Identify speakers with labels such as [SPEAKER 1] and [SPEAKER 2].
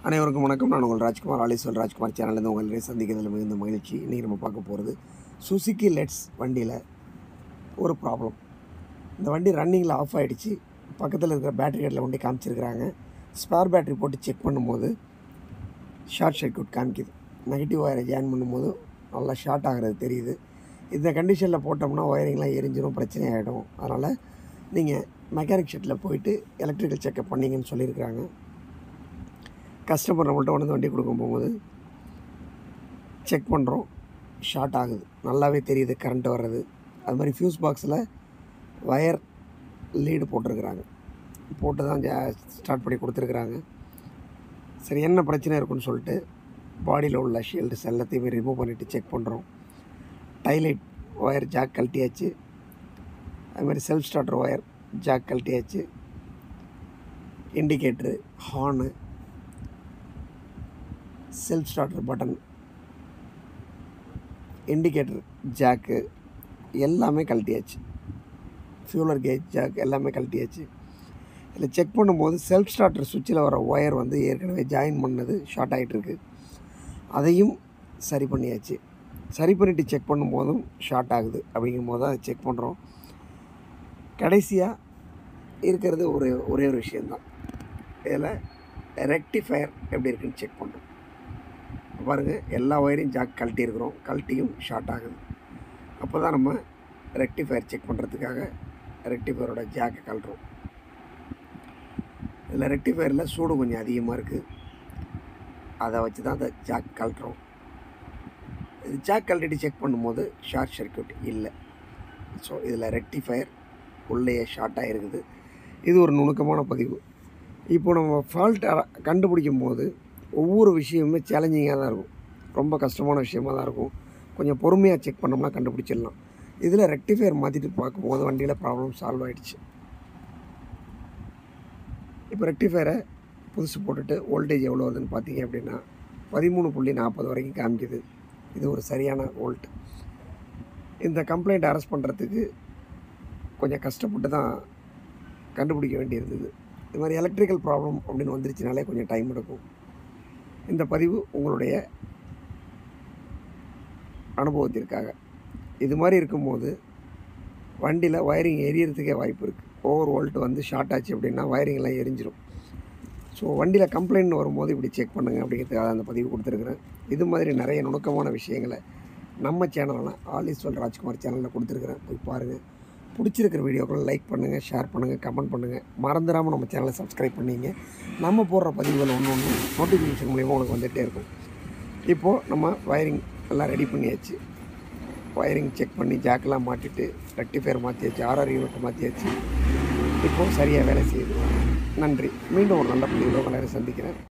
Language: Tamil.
[SPEAKER 1] அனைவருக்கும் வணக்கம் நான் உங்கள் ராஜ்குமார் ஆலீஸ்வல் ராஜ்குமார் சேனல்லேருந்து உங்களை சந்திக்கிறதுல மிகுந்த மகிழ்ச்சி இன்றைக்கி நம்ம பார்க்க போகிறது சுசுக்கி லெட்ஸ் வண்டியில் ஒரு ப்ராப்ளம் இந்த வண்டி ரன்னிங்கில் ஆஃப் ஆகிடுச்சு பக்கத்தில் இருக்கிற பேட்டரி கட்டில் கொண்டு காமிச்சிருக்கிறாங்க ஸ்பேர் பேட்டரி போட்டு செக் பண்ணும்போது ஷார்ட் சர்க்யூட் காமிக்குது நெகட்டிவ் ஒயரை ஜாயின் பண்ணும்போது நல்லா ஷார்ட் ஆகிறது தெரியுது இந்த கண்டிஷனில் போட்டோம்னா ஒயரிங்லாம் எரிஞ்சிரும் பிரச்சனை ஆகிடும் அதனால் நீங்கள் மெக்கானிக் ஷெட்டில் போயிட்டு எலக்ட்ரிக்கல் செக்கப் பண்ணீங்கன்னு சொல்லியிருக்கிறாங்க கஸ்டமர் நம்மள்ட்ட கொண்டு வந்து வண்டி கொடுக்கும் போகும்போது செக் பண்ணுறோம் ஷார்ட் ஆகுது நல்லாவே தெரியுது கரண்ட் வர்றது அது மாதிரி ஃப்யூஸ் பாக்ஸில் வயர் லீடு போட்டிருக்கிறாங்க போட்டு தான் ஸ்டார்ட் பண்ணி கொடுத்துருக்குறாங்க சரி என்ன பிரச்சனை இருக்குன்னு சொல்லிட்டு பாடியில் உள்ள ஷீல்டுஸ் எல்லாத்தையுமே ரிமூவ் பண்ணிவிட்டு செக் பண்ணுறோம் டைலைட் ஒயர் ஜாக் கழட்டியாச்சு அது மாதிரி செல்ஃப் ஸ்டார்டர் ஒயர் ஜாக் கழட்டியாச்சு indicator horn self starter button indicator jack எல்லாமே கழட்டியாச்சு ஃபியூலர் கேஜ் ஜாக் எல்லாமே கழட்டியாச்சு இதில் செக் பண்ணும்போது செல்ஃப் ஸ்டார்டர் சுவிட்சில் வர ஒயர் வந்து ஏற்கனவே ஜாயின் பண்ணது ஷார்ட் ஆகிட்டுருக்கு அதையும் சரி பண்ணியாச்சு சரி பண்ணிவிட்டு செக் பண்ணும்போதும் ஷார்ட் ஆகுது அப்படிங்கும் போது அதை செக் பண்ணுறோம் கடைசியாக இருக்கிறது ஒரே ஒரே ஒரு விஷயந்தான் இதில் ரெக்டிஃபயர் எப்படி இருக்குன்னு செக் பண்ணுறோம் பாருங்கள் எல்லா ஒயரையும் ஜாக் கழட்டியிருக்கிறோம் கழட்டியும் ஷார்ட் ஆகுது அப்போ தான் நம்ம ரெக்டிஃபயர் செக் பண்ணுறதுக்காக ரெக்டிஃபயரோட ஜாக்கை கழட்டுறோம் இதில் ரெக்டிஃபயரில் சூடு கொஞ்சம் அதிகமாக இருக்குது அதை வச்சு தான் அந்த ஜாக் கழட்டுறோம் இது ஜாக் கழட்டிட்டு செக் பண்ணும்போது ஷார்ட் சர்க்யூட் இல்லை ஸோ இதில் ரெக்டிஃபயர் உள்ளேயே ஷார்ட்டாக இருக்குது இது ஒரு நுணுக்கமான பதிவு இப்போ நம்ம ஃபால்ட்டை கண்டுபிடிக்கும் போது ஒவ்வொரு விஷயமுமே சேலஞ்சிங்காக தான் இருக்கும் ரொம்ப கஷ்டமான விஷயமாக தான் இருக்கும் கொஞ்சம் பொறுமையாக செக் பண்ணோம்னா கண்டுபிடிச்சிடலாம் இதில் ரெக்டிஃபயர் மாற்றிட்டு பார்க்கும்போது வண்டியில் ப்ராப்ளம் சால்வ் ஆகிடுச்சு இப்போ ரெக்டிஃபயரை புதுசு போட்டுட்டு வோல்டேஜ் எவ்வளோ வருதுன்னு பார்த்தீங்க அப்படின்னா பதிமூணு புள்ளி நாற்பது வரைக்கும் காமிக்குது இது ஒரு சரியான வோல்ட் இந்த கம்ப்ளைண்ட் அரெஸ்ட் பண்ணுறதுக்கு கொஞ்சம் கஷ்டப்பட்டு தான் கண்டுபிடிக்க வேண்டியிருந்தது இது மாதிரி எலக்ட்ரிக்கல் ப்ராப்ளம் அப்படின்னு வந்துருச்சுனாலே கொஞ்சம் டைம் எடுக்கும் இந்த பதிவு உங்களுடைய அனுபவத்திற்காக இது மாதிரி இருக்கும்போது வண்டியில் ஒயரிங் எரியறதுக்கே வாய்ப்பு இருக்குது ஓவர் வோல்ட் வந்து ஷார்ட் ஆச்சு அப்படின்னா ஒயரிங்லாம் எரிஞ்சிரும் ஸோ வண்டியில் கம்ப்ளைண்ட் வரும்போது இப்படி செக் பண்ணுங்கள் அப்படிங்கிறதுக்காக அந்த பதிவு கொடுத்துருக்குறேன் இது மாதிரி நிறைய நுணுக்கமான விஷயங்களை நம்ம சேனலில் ஆல் ஈஸ்வல் ராஜ்குமார் சேனலில் கொடுத்துருக்குறேன் போய் பாருங்கள் பிடிச்சிருக்கிற வீடியோக்களை லைக் பண்ணுங்கள் ஷேர் பண்ணுங்கள் கமெண்ட் பண்ணுங்கள் மறந்துடாமல் நம்ம சேனலை சப்ஸ்கிரைப் பண்ணிங்க நம்ம போடுற பதிவுகள் ஒன்று ஒன்று நோட்டிஃபிகேஷன் மூலிமா உங்களுக்கு வந்துகிட்டே இருக்கும் இப்போது நம்ம வயரிங் எல்லாம் ரெடி பண்ணியாச்சு வயரிங் செக் பண்ணி ஜாக்கெல்லாம் மாட்டிட்டு ரெக்டிஃபயர் மாற்றியாச்சு ஆர்ஆர் யூனிட் மாற்றியாச்சு இப்போது சரியாக வேலை செய்யுது நன்றி மீண்டும் ஒரு நல்ல பதிவில் உங்களை சந்திக்கிறேன்